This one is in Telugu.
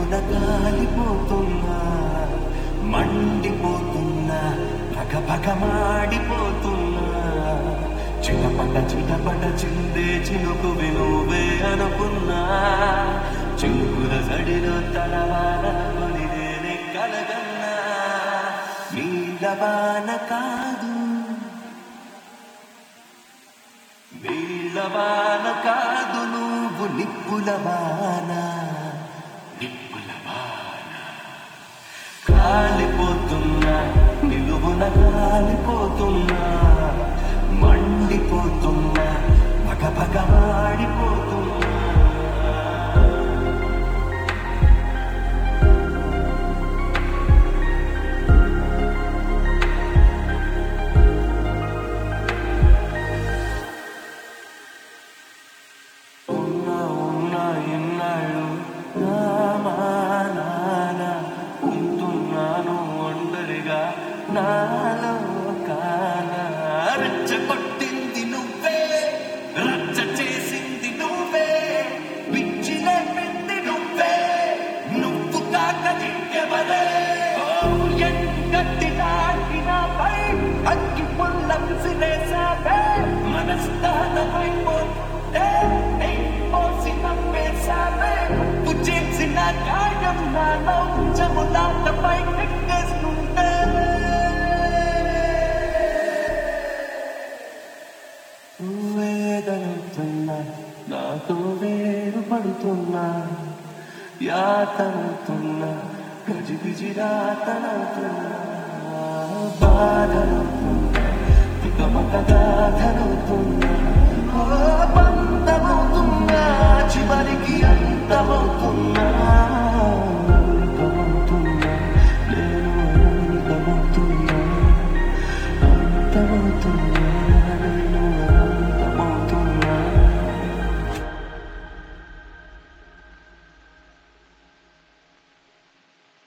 నిలువున కాలిపోతున్నా మండిపోతున్నా భగ భగ మాడిపోతున్నా చిటపట చిటపట చిందే చినుకు వినువే అనుకున్నా చినుకుల సడిలో తలవాలని నేనే కలగన్నా నీలవాన కాదు నీలవాన కాదు నువ్వు నిప్పుల వాన నిప్పుల వాన కాలిపోతున్నా నిలువున కాలిపోతున్నా మండిపోతున్నా భగ భగ మాడిపోతున్నా ఉన్నా ఉన్నా ఎన్నాళ్ళు నా మానాన ఉంటున్నాను ఒంటరిగా నాలో కాన రెచ్చగొట్టింది నువ్వే రచ్చ చేసింది నువ్వే పిచ్చి లేపింది నువ్వే నువ్వు కాక ఇంకెవరే ఓ ఎంగట్టి నాటినపై అగ్గి పుల్లం సిరేసావే మనస్థానమైపోతే పోసి నమ్మేశావే ఉప్పు చేసిన గాయం నా నౌజములాటపై ఎక్కేస్తుంటే వేదనవుతున్నా నాతో వేరు పడుతున్నా యాతనవుతున్నా గజిబిజి రాతనవుతున్నా బాధనవుతున్నా తికమక గాథనవుతున్నా ఓ బంధమవుతున్నా చివరికి అంతమవుతున్నా అంతమవుతున్నా నేను అంతమవుతున్నా అంతమవుతున్నా